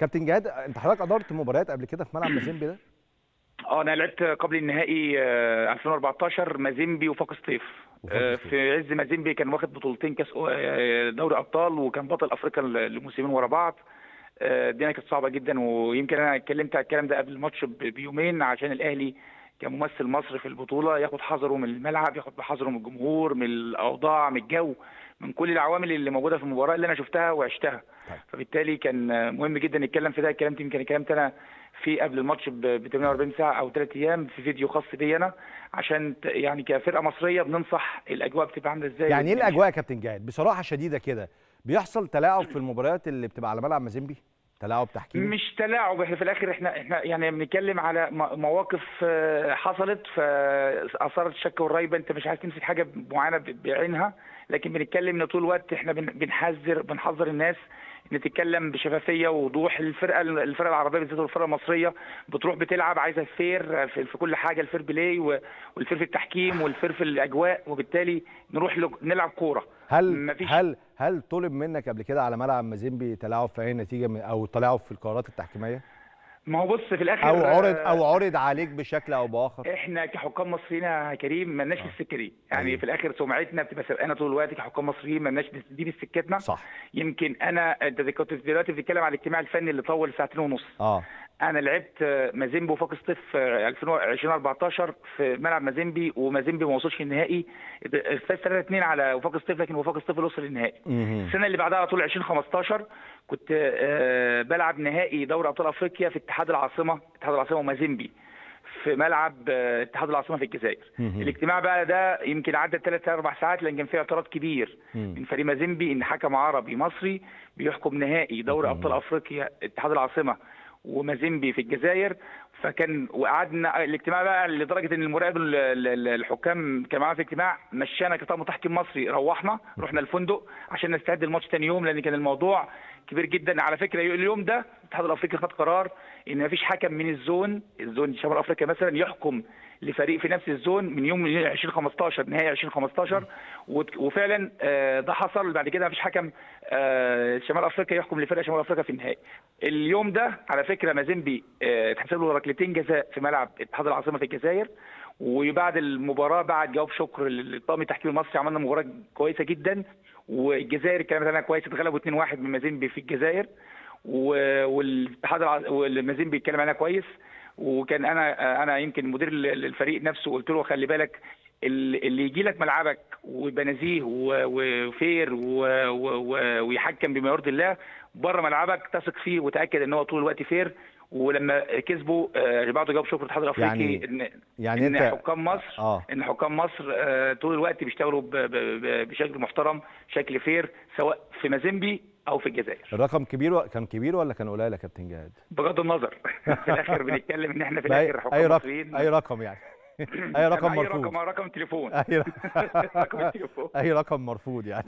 كابتن جهاد انت حضرتك ادرت مباريات قبل كده في ملعب مازيمبي ده اه انا لعبت قبل النهائي آه، 2014 مازيمبي وفاق سطيف وفاق آه، سطيف. في عز مازيمبي كان واخد بطولتين كاس آه، دوري ابطال وكان بطل افريقيا لموسمين ورا بعض آه، الدنيا كانت صعبه جدا ويمكن انا اتكلمت على الكلام ده قبل الماتش ب- بيومين عشان الاهلي كممثل مصر في البطوله ياخد حذره من الملعب ياخد بحذره من الجمهور من الاوضاع من الجو من كل العوامل اللي موجوده في المباراه اللي انا شفتها وعشتها طيب. فبالتالي كان آه، مهم جدا نتكلم في ده اتكلمت يمكن اتكلمت انا في قبل الماتش ب 48 ساعه او 3 ايام في فيديو خاص بي انا عشان ت- يعني كفرقه مصريه بننصح الاجواء بتبقى عامله ازاي يعني ايه الاجواء يا كابتن جهاد بصراحه شديده كده بيحصل تلاعب في المباريات اللي بتبقى على ملعب مازيمبي تلاعب تحكيمي مش تلاعب احنا في الاخر احنا احنا يعني بنتكلم على م- مواقف آه، حصلت فاثارت الشك والريبه انت مش عايز تمسك حاجه معينه ب- بعينها لكن بنتكلم ان طول الوقت احنا بن- بنحذر بنحذر الناس ان تتكلم بشفافيه ووضوح الفرقه الفرقه العربيه بالذات والفرقه المصريه بتروح بتلعب عايزه الفير في في كل حاجه الفير بلاي و- والفير في التحكيم والفير في الاجواء وبالتالي نروح ل- نلعب كوره هل مفيش- هل هل طلب منك قبل كده على ملعب مازيمبي تلاعب في اي نتيجه من او تلاعب في القرارات التحكيميه ما هو بص في الاخر او عرض آه، او عرض عليك بشكل او باخر احنا كحكام مصريين يا كريم مالناش في السكه دي يعني أيوة. في الاخر سمعتنا بتبقى سابقانا طول الوقت كحكام مصريين مالناش دي في سكتنا صح يمكن انا انت كنت دلوقتي بتتكلم على الاجتماع الفني اللي طول ساعتين ونص اه انا لعبت آه، مازيمبي وفاق سطيف آه، 2014 في ملعب مازيمبي ومازيمبي ما وصلش النهائي فاز 3 2 على وفاق سطيف لكن وفاق سطيف اللي وصل النهائي مهم. السنه اللي بعدها على طول 2015 كنت آه، بلعب نهائي دوري ابطال افريقيا في اتحاد العاصمه اتحاد العاصمه ومازيمبي في ملعب آه، اتحاد العاصمه في الجزائر مهم. الاجتماع بقى ده يمكن عدى ثلاث اربع ساعات لان كان فيه اعتراض كبير مم. من فريق مازيمبي ان حكم عربي مصري بيحكم نهائي دوري ابطال افريقيا اتحاد العاصمه ومازيمبي في الجزائر فكان وقعدنا الاجتماع بقى لدرجه ان المراقب ال- ال- ال- الحكام كان معانا في اجتماع مشانا كطاقم تحكيم مصري روحنا رحنا الفندق عشان نستعد الماتش تاني يوم لان كان الموضوع كبير جدا على فكره اليوم ده الاتحاد الافريقي خد قرار ان مفيش حكم من الزون الزون شمال افريقيا مثلا يحكم لفريق في نفس الزون من يوم 2015 نهايه 2015 وت- وفعلا آه، ده حصل بعد كده مفيش حكم آه، شمال افريقيا يحكم لفرقه شمال افريقيا في النهائي اليوم ده على فكره مازيمبي آه، اتحسب له ركلتين جزاء في ملعب اتحاد العاصمه في الجزائر وبعد المباراه بعد جواب شكر للطاقم التحكيم المصري عملنا مباراه كويسه جدا والجزائر كانت انا كويس اتغلبوا 2-1 من مازيمبي في الجزائر و- والاتحاد الع- والمازيمبي بيتكلم عليها كويس وكان انا انا يمكن مدير ال- الفريق نفسه قلت له خلي بالك ال- اللي يجي لك ملعبك ويبقى نزيه و- وفير و- و- و- ويحكم بما يرضي الله بره ملعبك تثق فيه وتاكد ان هو طول الوقت فير ولما كسبوا آه، بعد جواب شكر الاتحاد الافريقي يعني- ان يعني ان انت حكام مصر اه ان حكام مصر آه، طول الوقت بيشتغلوا ب- ب- ب- بشكل محترم شكل فير سواء في مازيمبي او في الجزائر الرقم كبير و... كان كبير ولا كان قليل يا كابتن جهاد بغض النظر في الاخر بنتكلم ان احنا في بأي- الاخر حكام اي رقم مصريين اي رقم يعني اي رقم اي مرفوض رقم رقم تليفون اي رقم التليفون اي رقم مرفوض يعني